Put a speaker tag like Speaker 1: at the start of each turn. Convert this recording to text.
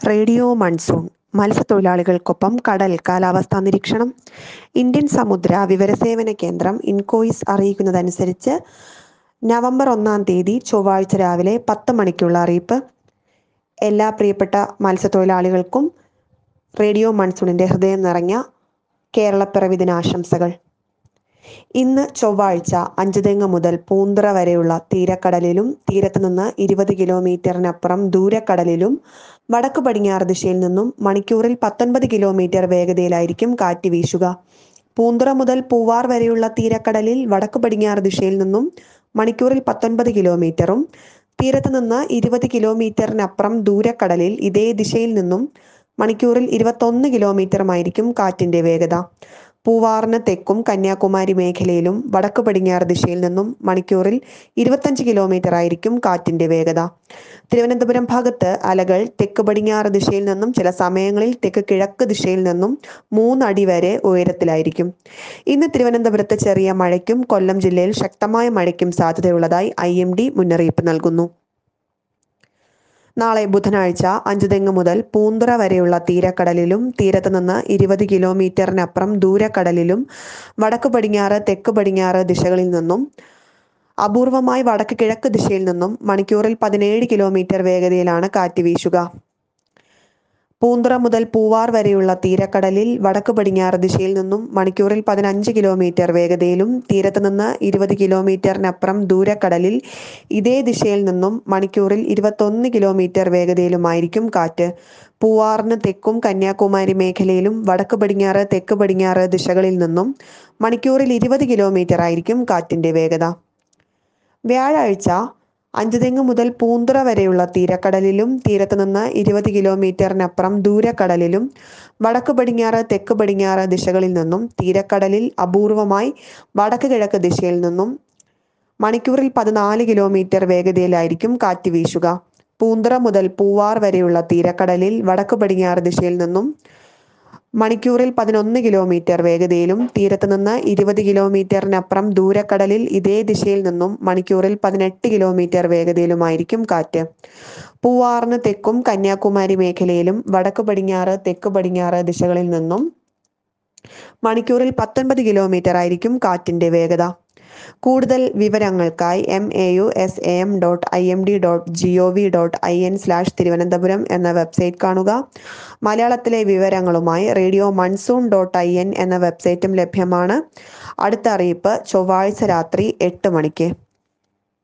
Speaker 1: radio monsoon മത്സ്യത്തൊഴിലാളികൾക്കൊപ്പം കടൽ കാലാവസ്ഥാ നിരീക്ഷണം ഇന്ത്യൻ സമുദ്ര വിവരസേവന കേന്ദ്രം ഇൻകോയിസ് അറിയിക്കുന്നതനുസരിച്ച് നവംബർ ഒന്നാം തീയതി ചൊവ്വാഴ്ച രാവിലെ പത്ത് മണിക്കുള്ള അറിയിപ്പ് എല്ലാ പ്രിയപ്പെട്ട മത്സ്യത്തൊഴിലാളികൾക്കും റേഡിയോ മൺസൂണിൻ്റെ ഹൃദയം നിറഞ്ഞ കേരളപ്പിറവി ദിനാശംസകൾ ഇന്ന് ചൊവ്വാഴ്ച അഞ്ചുതെങ്ങ് മുതൽ പൂന്തറ വരെയുള്ള തീരക്കടലിലും തീരത്ത് നിന്ന് ഇരുപത് കിലോമീറ്ററിനപ്പുറം ദൂരക്കടലിലും വടക്ക് പടിഞ്ഞാറ് ദിശയിൽ നിന്നും മണിക്കൂറിൽ പത്തൊൻപത് കിലോമീറ്റർ വേഗതയിലായിരിക്കും കാറ്റ് വീശുക പൂന്തുറ മുതൽ പൂവാർ വരെയുള്ള തീരക്കടലിൽ വടക്ക് പടിഞ്ഞാറ് ദിശയിൽ നിന്നും മണിക്കൂറിൽ പത്തൊൻപത് കിലോമീറ്ററും തീരത്ത് നിന്ന് ഇരുപത് കിലോമീറ്ററിനപ്പുറം ദൂരക്കടലിൽ ഇതേ ദിശയിൽ നിന്നും മണിക്കൂറിൽ ഇരുപത്തൊന്ന് കിലോമീറ്ററുമായിരിക്കും കാറ്റിന്റെ വേഗത പൂവാറിന് തെക്കും കന്യാകുമാരി മേഖലയിലും വടക്ക് പടിഞ്ഞാറ് ദിശയിൽ നിന്നും മണിക്കൂറിൽ ഇരുപത്തഞ്ച് കിലോമീറ്റർ ആയിരിക്കും കാറ്റിന്റെ വേഗത തിരുവനന്തപുരം ഭാഗത്ത് അലകൾ തെക്ക് പടിഞ്ഞാറ് ദിശയിൽ നിന്നും ചില സമയങ്ങളിൽ തെക്ക് കിഴക്ക് ദിശയിൽ നിന്നും മൂന്നടി വരെ ഉയരത്തിലായിരിക്കും ഇന്ന് തിരുവനന്തപുരത്ത് ചെറിയ മഴയ്ക്കും കൊല്ലം ജില്ലയിൽ ശക്തമായ മഴയ്ക്കും സാധ്യതയുള്ളതായി ഐ മുന്നറിയിപ്പ് നൽകുന്നു നാളെ ബുധനാഴ്ച അഞ്ചുതെങ്ങ് മുതൽ പൂന്തുറ വരെയുള്ള തീരക്കടലിലും തീരത്ത് നിന്ന് ഇരുപത് കിലോമീറ്ററിനപ്പുറം ദൂരക്കടലിലും വടക്ക് പടിഞ്ഞാറ് തെക്ക് പടിഞ്ഞാറ് ദിശകളിൽ നിന്നും അപൂർവമായി വടക്ക് കിഴക്ക് ദിശയിൽ നിന്നും മണിക്കൂറിൽ പതിനേഴ് കിലോമീറ്റർ വേഗതയിലാണ് കാറ്റ് വീശുക പൂന്തുറ മുതൽ പൂവാർ വരെയുള്ള തീരക്കടലിൽ വടക്ക് പടിഞ്ഞാറ് ദിശയിൽ നിന്നും മണിക്കൂറിൽ പതിനഞ്ച് കിലോമീറ്റർ വേഗതയിലും തീരത്ത് നിന്ന് ഇരുപത് കിലോമീറ്ററിനപ്പുറം ദൂരക്കടലിൽ ഇതേ ദിശയിൽ നിന്നും മണിക്കൂറിൽ ഇരുപത്തൊന്ന് കിലോമീറ്റർ വേഗതയിലുമായിരിക്കും കാറ്റ് പൂവാറിന് തെക്കും കന്യാകുമാരി മേഖലയിലും വടക്ക് പടിഞ്ഞാറ് തെക്ക് പടിഞ്ഞാറ് ദിശകളിൽ നിന്നും മണിക്കൂറിൽ ഇരുപത് കിലോമീറ്റർ ആയിരിക്കും കാറ്റിന്റെ വേഗത വ്യാഴാഴ്ച അഞ്ചുതെങ്ങ് മുതൽ പൂന്തുറ വരെയുള്ള തീരക്കടലിലും തീരത്ത് നിന്ന് ഇരുപത് കിലോമീറ്ററിനപ്പുറം ദൂരക്കടലിലും വടക്ക് പടിഞ്ഞാറ് തെക്ക് പടിഞ്ഞാറ് ദിശകളിൽ നിന്നും തീരക്കടലിൽ അപൂർവമായി വടക്ക് കിഴക്ക് ദിശയിൽ നിന്നും മണിക്കൂറിൽ പതിനാല് കിലോമീറ്റർ വേഗതയിലായിരിക്കും കാറ്റ് വീശുക പൂന്തുറ മുതൽ പൂവാർ വരെയുള്ള തീരക്കടലിൽ വടക്ക് പടിഞ്ഞാറ് ദിശയിൽ നിന്നും മണിക്കൂറിൽ പതിനൊന്ന് കിലോമീറ്റർ വേഗതയിലും തീരത്ത് നിന്ന് ഇരുപത് കിലോമീറ്ററിനപ്പുറം ദൂരക്കടലിൽ ഇതേ ദിശയിൽ നിന്നും മണിക്കൂറിൽ പതിനെട്ട് കിലോമീറ്റർ വേഗതയിലുമായിരിക്കും കാറ്റ് പൂവാറിന് തെക്കും കന്യാകുമാരി മേഖലയിലും വടക്ക് പടിഞ്ഞാറ് തെക്ക് പടിഞ്ഞാറ് ദിശകളിൽ നിന്നും മണിക്കൂറിൽ പത്തൊൻപത് കിലോമീറ്റർ ആയിരിക്കും കാറ്റിന്റെ വേഗത കൂടുതൽ വിവരങ്ങൾക്കായി M A U S A M dot I M D dot G O V dot I N slash Thiruvananthapuram എന്ന വെബ്സൈറ്റ് കാണുക മലയാളത്തിലെ വിവരങ്ങളുമായി radio monsoon dot I N എന്ന വെബ്സൈറ്റും ലഭ്യമാണ് അടുത്ത അറിയിപ്പ് ചൊവ്വാഴ്ച രാത്രി എട്ട് മണിക്ക്